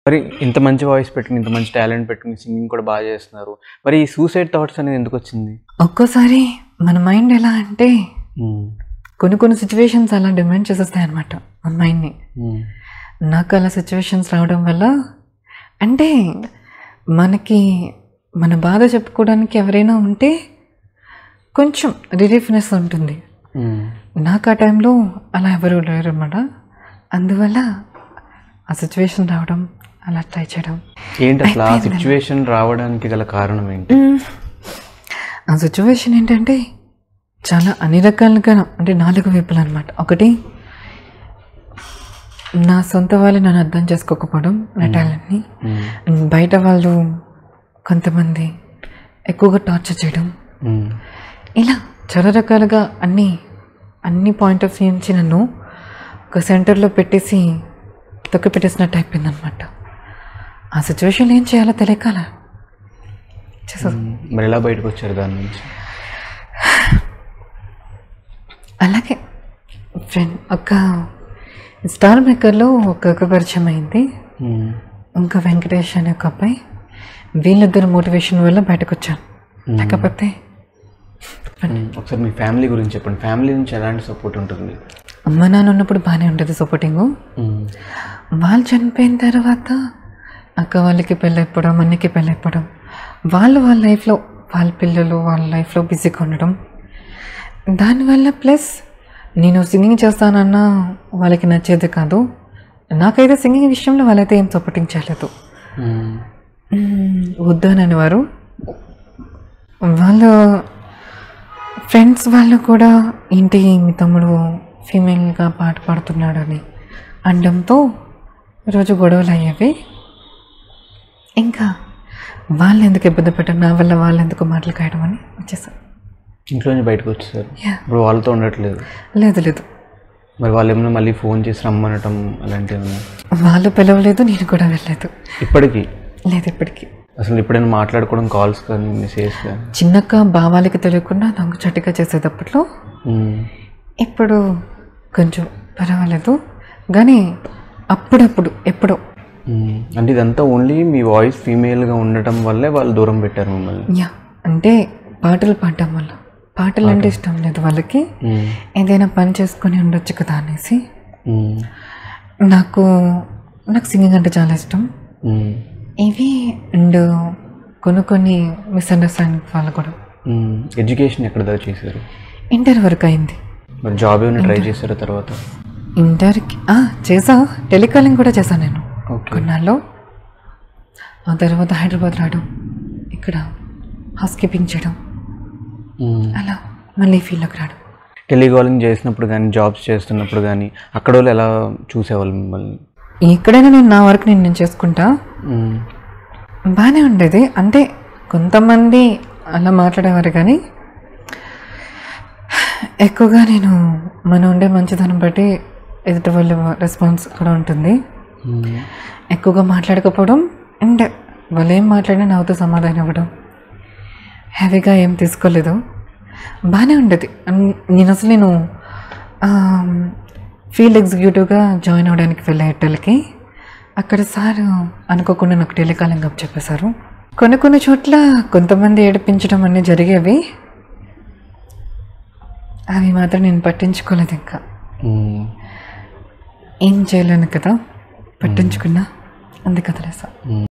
మరి ఇంత మంచి వాయిస్ పెట్టుకుని ఇంత మంచి టాలెంట్ పెట్టుకుని సింగింగ్ కూడా బాగా చేస్తున్నారు మరి ఈ సూసైడ్ థాట్స్ అనేది ఎందుకు వచ్చింది ఒక్కోసారి మన మైండ్ ఎలా అంటే కొన్ని కొన్ని సిచ్యువేషన్స్ అలా డిమాండ్ చేసేస్తాయి అనమాట మన మైండ్ని నాకు అలా సిచ్యువేషన్స్ రావడం వల్ల అంటే మనకి మన బాధ చెప్పుకోవడానికి ఎవరైనా ఉంటే కొంచెం రిలీఫ్నెస్ ఉంటుంది నాకు ఆ టైంలో అలా ఎవరు లేరు అనమాట అందువల్ల ఆ సిచ్యువేషన్ రావడం అలా ట్రై చేయడం ఏంటి అసలు ఆ సిచ్యువేషన్ రావడానికి గల కారణం ఏంటి ఆ సిచ్యువేషన్ ఏంటంటే చాలా అన్ని రకాలుగా అంటే నాలుగు వైపులు అనమాట ఒకటి నా సొంత వాళ్ళు నన్ను అర్థం చేసుకోకపోవడం నా టాలెంట్ని మ్మ్. అండ్ బయట వాళ్ళు కొంతమంది ఎక్కువగా టార్చర్ చేయడం మ్మ్. ఇలా చాలా రకాలుగా అన్ని అన్ని పాయింట్ ఆఫ్ వ్యూ నుంచి నన్ను ఒక సెంటర్లో పెట్టేసి తొక్కి పెట్టేసినట్టు అయిపోయింది అనమాట ఆ సిచ్యువేషన్ ఏం చేయాలో తెలియక అలా చేసేది మ్మ్. మరి ఎలా బయటకు వచ్చారు దాని నుంచి అలాగే ఫ్రెండ్ ఒక స్టార్ మేకర్లో ఒక ఒక పరిచయం అయింది మ్మ్. ఇంకా వెంకటేష్ అనే ఒక అబ్బాయి వీళ్ళిద్దరు మోటివేషన్ వల్ల బయటకు వచ్చాను లేకపోతే మ్మ్. ఒకసారి మీ ఫ్యామిలీ గురించి చెప్పండి ఫ్యామిలీ నుంచి ఎలాంటి సపోర్ట్ ఉంటుంది అమ్మ నాన్న ఉన్నప్పుడు బాగానే ఉంటుంది సపోర్టింగ్ మ్మ్. వాళ్ళు చనిపోయిన తర్వాత అక్క వాళ్ళకి పెళ్ళైపోవడం అన్నకి పెళ్ళైపోవడం వాళ్ళు వాళ్ళ లైఫ్లో వాళ్ళ పిల్లలు వాళ్ళ లైఫ్లో బిజీగా ఉండడం దానివల్ల ప్లస్ నేను సింగింగ్ చేస్తానన్నా వాళ్ళకి నచ్చేది కాదు నాకైతే సింగింగ్ విషయంలో వాళ్ళైతే ఏం సపోర్టింగ్ చేయలేదు మ్మ్. మ్మ్, వద్దు అని అనేవారు వాళ్ళు ఫ్రెండ్స్ వాళ్ళు కూడా ఏంటి మీ తమ్ముడు ఫీమేల్గా పాట పాడుతున్నాడని అనడంతో రోజు గొడవలు అయ్యేవి ఇంకా వాళ్ళు ఎందుకు ఇబ్బంది పెట్టారు నా వల్ల వాళ్ళు ఎందుకు మాటలు కాయడం అని వచ్చేసారు ఇంట్లో నుంచి బయటకు వచ్చేసారు యా ఇప్పుడు వాళ్ళతో ఉండట్లేదు లేదు లేదు మరి వాళ్ళు ఏమైనా మళ్ళీ ఫోన్ చేసి రమ్మనటం అలాంటివి ఏమైనా వాళ్ళు పిలవలేదు నేను కూడా వెళ్ళలేదు ఇప్పటికీ లేదు ఇప్పటికీ అసలు ఎప్పుడైనా మాట్లాడుకోవడం కాల్స్ కానీ మెసేజ్ కానీ చిన్నక్క భావాలకి తెలియకుండా దొంగ చటిగా చేసేటప్పట్లో మ్మ్. ఇప్పుడు కొంచెం పర్వాలేదు కానీ అప్పుడప్పుడు ఎప్పుడో మ్మ్. అంటే ఇదంతా ఓన్లీ మీ వాయిస్ ఫీమేల్గా ఉండటం వల్లే వాళ్ళు దూరం పెట్టారు మిమ్మల్ని యా అంటే పాటలు పాడడం వల్ల పాటలు అంటే ఇష్టం లేదు వాళ్ళకి మ్మ్. ఏదైనా పని చేసుకొని ఉండొచ్చు కదా అనేసి మ్మ్. నాకు నాకు సింగింగ్ అంటే చాలా ఇష్టం మ్మ్. ఇవి అండ్ కొన్ని కొన్ని మిస్అండర్స్టాండింగ్ వల్ల కూడా మ్మ్. ఎడ్యుకేషన్ ఎక్కడ దాకా చేశారు ఇంటర్ వరకు అయింది మరి జాబ్ ఏమైనా ట్రై చేశారు తర్వాత ఇంటర్కి ఆ, చేసా టెలికాలింగ్ కూడా చేశాను నేను ఓకే కొన్నాళ్ళు ఆ తర్వాత హైదరాబాద్ రావడం ఇక్కడ హౌస్ కీపింగ్ చేయడం మ్మ్. అలా మళ్ళీ ఫీల్డ్లోకి రావడం టెలికాలింగ్ చేసినప్పుడు కానీ జాబ్స్ చేస్తున్నప్పుడు కానీ అక్కడ వాళ్ళు ఎలా చూసేవాళ్ళు మిమ్మల్ని ఎక్కడైనా నేను నా వర్క్ నేను నేను చేసుకుంటా మ్మ్. బాగానే ఉండేది అంటే కొంతమంది అలా మాట్లాడేవారు కానీ ఎక్కువగా నేను మనం ఉండే మంచితనం బట్టి ఎదుటి వాళ్ళ రెస్పాన్స్ కూడా ఉంటుంది మ్మ్. ఎక్కువగా మాట్లాడకపోవడం అండ్ వాళ్ళు ఏం మాట్లాడినా నవ్వుతూ సమాధానం ఇవ్వడం హ్యాపీగా ఏం తీసుకోలేదు బాగానే ఉండేది అన్- నేను అసలు నేను ఫీల్డ్ ఎగ్జిక్యూటివ్గా జాయిన్ అవ్వడానికి వెళ్ళే ఎట్టలకి అక్కడ సార్ అనుకోకుండా నాకు టెలికాలింగ్ అప్ చెప్పేశారు కొన్ని కొన్ని చోట్ల కొంతమంది ఏడిపించడం అన్నీ జరిగేవి అవి మాత్రం నేను పట్టించుకోలేదు ఇంకా మ్మ్. ఏం చేయలేను కదా పట్టించుకున్నా అందుకు వదిలేసా మ్మ్.